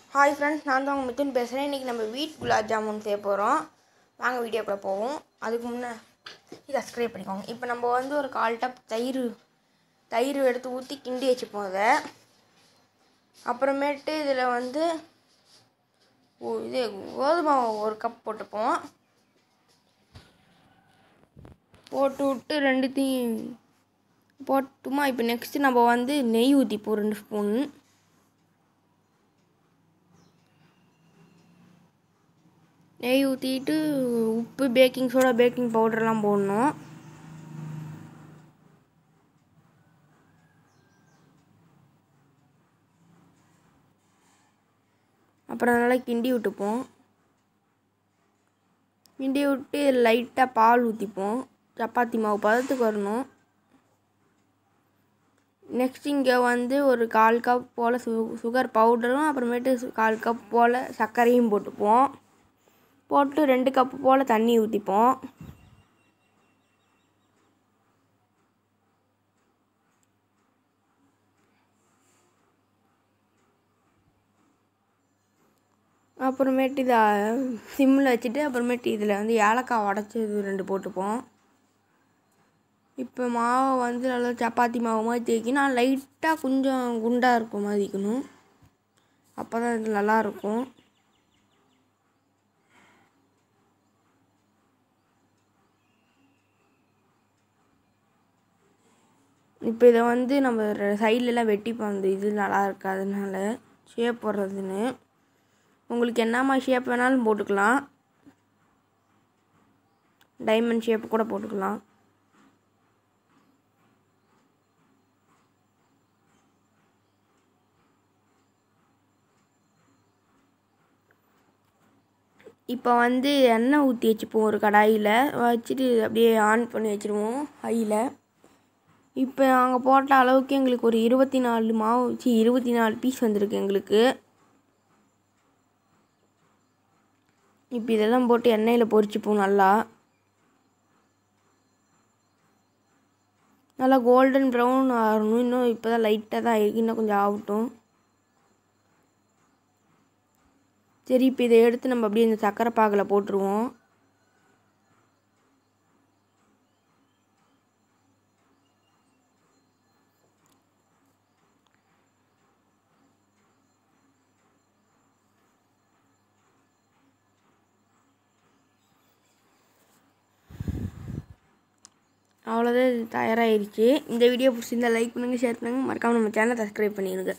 hi friends நான் தான் உங்கள் மிதுன் பேசுகிறேன் இன்றைக்கி நம்ம வீட் குலாப் ஜாமுன் செய்ய போகிறோம் வாங்க வீடியோக்குள்ளே போவோம் அதுக்கு முன்னே இதை சப்ஸ்கிரைப் பண்ணிக்கோங்க இப்போ நம்ம வந்து ஒரு கால் டப் தயிர் தயிர் எடுத்து ஊற்றி கிண்டி வச்சுப்போம் அதை அப்புறமேட்டு இதில் வந்து ஓ- இது கோதுமை ஒரு கப் போட்டுப்போம் போட்டு விட்டு ரெண்டுத்தையும் போட்டுமா இப்போ நெக்ஸ்ட்டு நம்ம வந்து நெய் ஊற்றிப்போம் ரெண்டு ஸ்பூன் நெய் ஊற்றிட்டு உப்பு பேக்கிங் சோடா பேக்கிங் பவுடர்லாம் போடணும் அப்புறம் நல்லா கிண்டி விட்டுப்போம் கிண்டி விட்டு லைட்டாக பால் ஊற்றிப்போம் சப்பாத்தி மாவு பதத்துக்கு வரணும் நெக்ஸ்ட் இங்கே வந்து ஒரு கால் கப் போல் சு சுகர் பவுடரும் அப்புறமேட்டு சு- கால் கப் போல் சர்க்கரையும் போட்டுப்போம் போட்டு ரெண்டு கப்பு போல் தண்ணி ஊற்றிப்போம் அப்புறமேட்டு இதை சிம்மில் வச்சுட்டு அப்புறமேட்டு இதில் வந்து ஏலக்காய் உடச்சது ரெண்டு போட்டுப்போம் இப்போ மாவை வந்து நல்லா சப்பாத்தி மாவு மாதிரி தேய்க்கணும் லைட்டாக கொஞ்சம் குண்டாக இருக்கும் மாதிரி இருக்கணும் அப்போ தான் இது நல்லாயிருக்கும் இப்போ இதை வந்து நம்ம சைட்லலாம் வெட்டிப்போம் அந்த இது நல்லா இருக்காதனால ஷேப் போடுறதுன்னு உங்களுக்கு என்னம்மா ஷேப் வேணாலும் போட்டுக்கலாம் டைமண்ட் ஷேப் கூட போட்டுக்கலாம் இப்போ வந்து எண்ணெய் ஊற்றி வச்சுப்போம் ஒரு கடாயில் வச்சுட்டு அப்படியே ஆன் பண்ணி வச்சுருவோம் ஹையில் இப்போ நாங்கள் போட்ட அளவுக்கு எங்களுக்கு ஒரு இருபத்தி நாலு மாவு வச்சு இருபத்தி நாலு பீஸ் வந்திருக்கு எங்களுக்கு இப்போ இதெல்லாம் போட்டு எண்ணெயில் பொரிச்சுப்போம் நல்லா நல்லா கோல்டன் ப்ரௌன் ஆகணும் இன்னும் இப்போ தான் லைட்டாக தான் ஆயிருக்கு இன்னும் கொஞ்சம் ஆகட்டும் சரி இப்போ இதை எடுத்து நம்ம அப்படியே இந்த சக்கரை பாகில் போட்டுருவோம் அவ்வளோதான் இது தயாராகிருச்சு இந்த வீடியோ பிடிச்சிருந்தா லைக் பண்ணுங்கள் ஷேர் பண்ணுங்கள் மறக்காமல் நம்ம சேனலை சப்ஸ்கிரைப் பண்ணிடுங்க